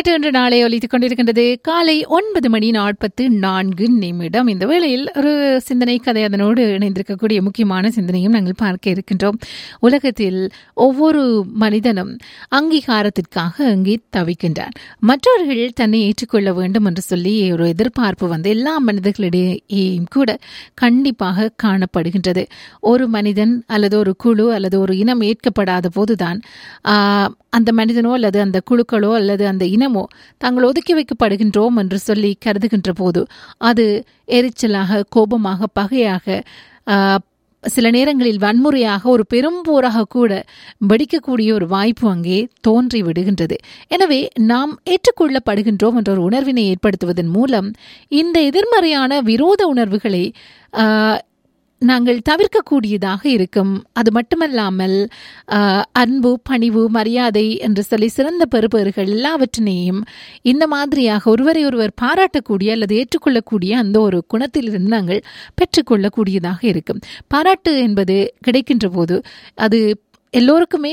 நேற்று இன்று நாளை ஒலித்துக் கொண்டிருக்கின்றது காலை ஒன்பது மணி நாற்பத்து நான்கு நிமிடம் இந்த வேளையில் ஒரு சிந்தனை கதை அதனோடு இணைந்திருக்கக்கூடிய முக்கியமான சிந்தனையும் நாங்கள் பார்க்க இருக்கின்றோம் உலகத்தில் ஒவ்வொரு மனிதனும் அங்கீகாரத்திற்காக அங்கே தவிக்கின்றான் மற்றவர்கள் தன்னை ஏற்றுக்கொள்ள வேண்டும் என்று சொல்லி ஒரு எதிர்பார்ப்பு வந்து எல்லா மனிதர்களிடையேயும் கூட கண்டிப்பாக காணப்படுகின்றது ஒரு மனிதன் அல்லது ஒரு குழு அல்லது ஒரு இனம் ஏற்கப்படாத போதுதான் ஆஹ், அந்த மனிதனோ அல்லது அந்த குழுக்களோ அல்லது அந்த இனமோ தாங்கள் ஒதுக்கி வைக்கப்படுகின்றோம் என்று சொல்லி கருதுகின்ற போது அது எரிச்சலாக கோபமாக பகையாக ஆஹ், சில நேரங்களில் வன்முறையாக ஒரு பெரும்போராக கூட வெடிக்கக்கூடிய ஒரு வாய்ப்பு அங்கே தோன்றி விடுகின்றது எனவே நாம் ஏற்றுக்கொள்ளப்படுகின்றோம் என்ற ஒரு உணர்வினை ஏற்படுத்துவதன் மூலம் இந்த எதிர்மறையான விரோத உணர்வுகளை ஆஹ், நாங்கள் தவிர்க்கக்கூடியதாக இருக்கும் அது மட்டுமல்லாமல் ஆஹ், அன்பு பணிவு மரியாதை என்று சொல்லி சிறந்த பெறுபேறுகள் எல்லாவற்றினையும் இந்த மாதிரியாக ஒருவரை ஒருவர் பாராட்டக்கூடிய அல்லது ஏற்றுக்கொள்ளக்கூடிய அந்த ஒரு குணத்திலிருந்து நாங்கள் பெற்றுக்கொள்ளக்கூடியதாக இருக்கும் பாராட்டு என்பது கிடைக்கின்ற போது அது எல்லோருக்குமே